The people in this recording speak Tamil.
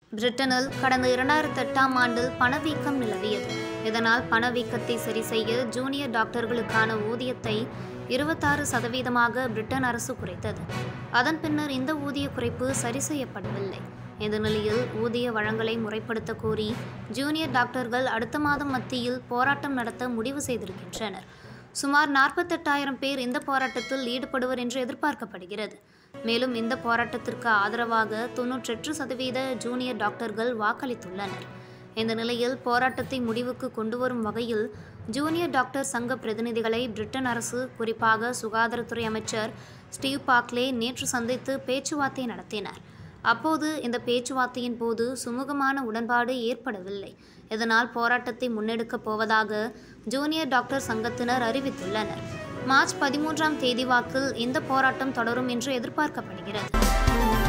பிரிட்டனில் கடந்த இரண்டாயிரத்தி எட்டாம் ஆண்டில் பணவீக்கம் நிலவியது இதனால் பணவீக்கத்தை சரி செய்ய ஜூனியர் டாக்டர்களுக்கான ஊதியத்தை இருபத்தாறு சதவீதமாக பிரிட்டன் அரசு குறைத்தது அதன் பின்னர் இந்த ஊதிய குறைப்பு சரி செய்யப்படவில்லை இந்த நிலையில் ஊதிய வழங்கலை முறைப்படுத்த கோரி ஜூனியர் டாக்டர்கள் அடுத்த மாதம் மத்தியில் போராட்டம் நடத்த முடிவு செய்திருக்கின்றனர் சுமார் நாற்பத்தெட்டாயிரம் பேர் இந்த போராட்டத்தில் ஈடுபடுவர் என்று எதிர்பார்க்கப்படுகிறது மேலும் இந்த போராட்டத்திற்கு ஆதரவாக தொன்னூற்றெட்டு சதவீத ஜூனியர் டாக்டர்கள் வாக்களித்துள்ளனர் இந்த நிலையில் போராட்டத்தை முடிவுக்கு கொண்டு வரும் வகையில் ஜூனியர் டாக்டர் சங்க பிரதிநிதிகளை பிரிட்டன் அரசு குறிப்பாக சுகாதாரத்துறை அமைச்சர் ஸ்டீவ் பாக்லே நேற்று சந்தித்து பேச்சுவார்த்தை நடத்தினார் அப்போது இந்த பேச்சுவார்த்தையின் போது சுமூகமான உடன்பாடு ஏற்படவில்லை இதனால் போராட்டத்தை முன்னெடுக்கப் போவதாக ஜூனியர் டாக்டர் சங்கத்தினர் அறிவித்துள்ளனர் மார்ச் பதிமூன்றாம் தேதி வாக்கில் இந்த போராட்டம் தொடரும் என்று எதிர்பார்க்கப்படுகிறது